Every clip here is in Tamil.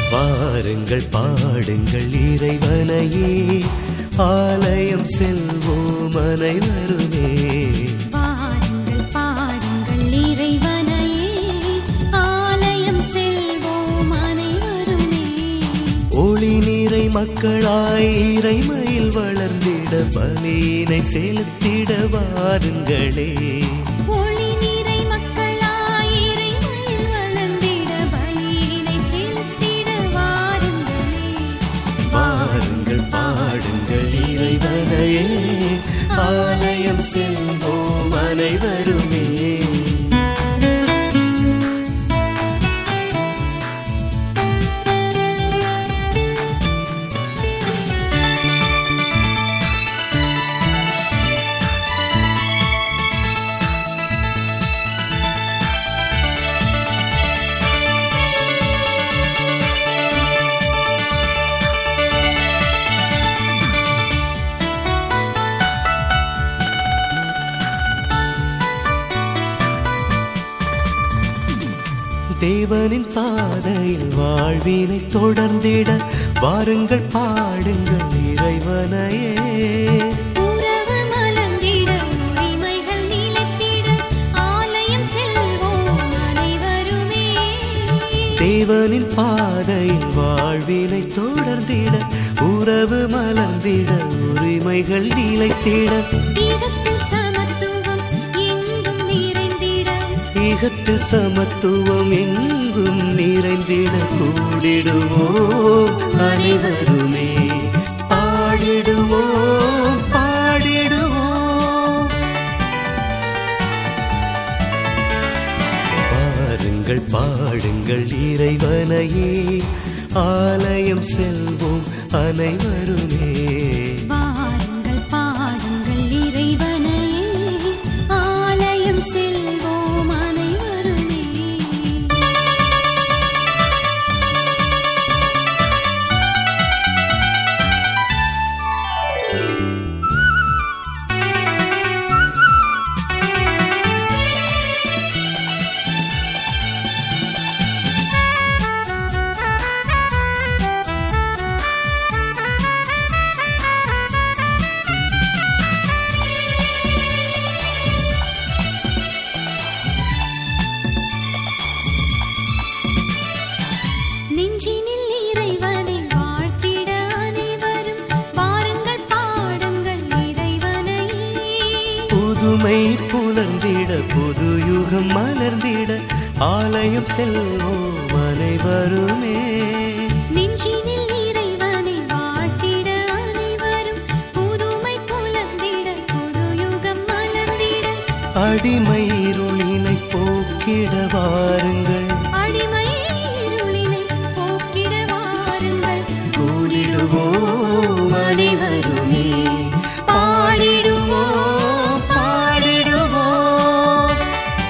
வாருங்கள் பாடுங்கள் இறைவனையே ஆலயம் செல்வோம் அனைவருமே பாருங்கள் பாடுங்கள் இறைவனையே ஆலயம் செல்வோம் அனைவருமே ஒளி நீரை மக்களாய் இறைமையில் வளர்ந்திட பலியினை செலுத்திட வாருங்களே ஒளி நிறை மக்களாய் இறைமையில் வளர்ந்திட பலியினை செலுத்திட வாருங்களே வாருங்கள் பாடுங்கள் இறைவனையே ஆலயம் செல்வோம் அனைவருமே தேவனின் பாதையில் வாழ்வினை தொடர்ந்திட வாருங்கள் பாடுங்கள் இறைவனையே உறவு மலர்ந்திட உரிமைகள் நிலைத்திட ஆலயம் செல்வோம் அனைவருமே தேவனின் பாதையில் வாழ்வினை தொடர்ந்திட உறவு மலர்ந்திட உரிமைகள் நிலைத்திட ஈகத்தில் சமத்துவம் எங்கும் நிறைந்திட ஈகத்தில் சமத்துவம் எங்கும் நிறைந்திட கூடிடுவோம் அனைவருமே பாடிடுவோம் பாடிடுவோம் பாருங்கள் பாடுங்கள் இறைவனையே ஆலயம் செல்வோம் அனைவருமே வாருங்கள் பாடுங்கள் இறைவனையே ஆலயம் செல்வோம் அனைவருமே நெஞ்சினில் இறைவனை வாழ்த்திட அனைவரும் வாருங்கள் பாடுங்கள் இறைவனையே புதுமை புலர்ந்திட புது யுகம் மலர்ந்திட ஆலயம் செல்வோம் அனைவருமே நெஞ்சினில் இறைவனை வாழ்த்திட அனைவரும் புதுமை புலர்ந்திட புது யுகம் மலர்ந்திட அடிமை இருளினை போக்கிட வாருங்கள் அடிமை இருளினை போக்கிட வாருங்கள் கூடிடுவோம் அனைவருமே பாடிடுவோம் பாடிடுவோம்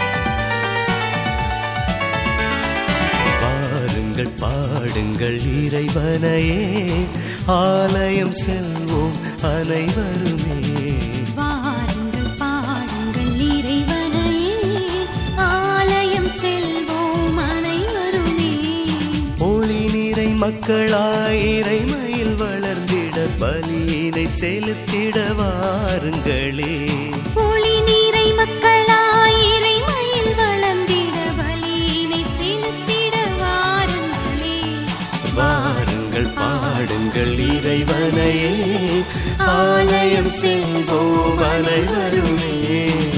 பாருங்கள் பாடுங்கள் இறைவனையே ஆலயம் செல்வோம் அனைவருமே வாருங்கள் பாடுங்கள் இறைவனையே ஆலயம் செல்வோம் அனைவருமே ஒளி நீரை மக்களாய் இறைமையில் வளர்ந்திட பலியினை செலுத்திட வாருங்களே ஒளி நீரை மக்களாய் இறைமையில் வளர்ந்திட பலியினை செலுத்திட வாருங்களே வாருங்கள் பாடுங்கள் இறைவனையே ஆலயம் செல்வோம் அனைவருமே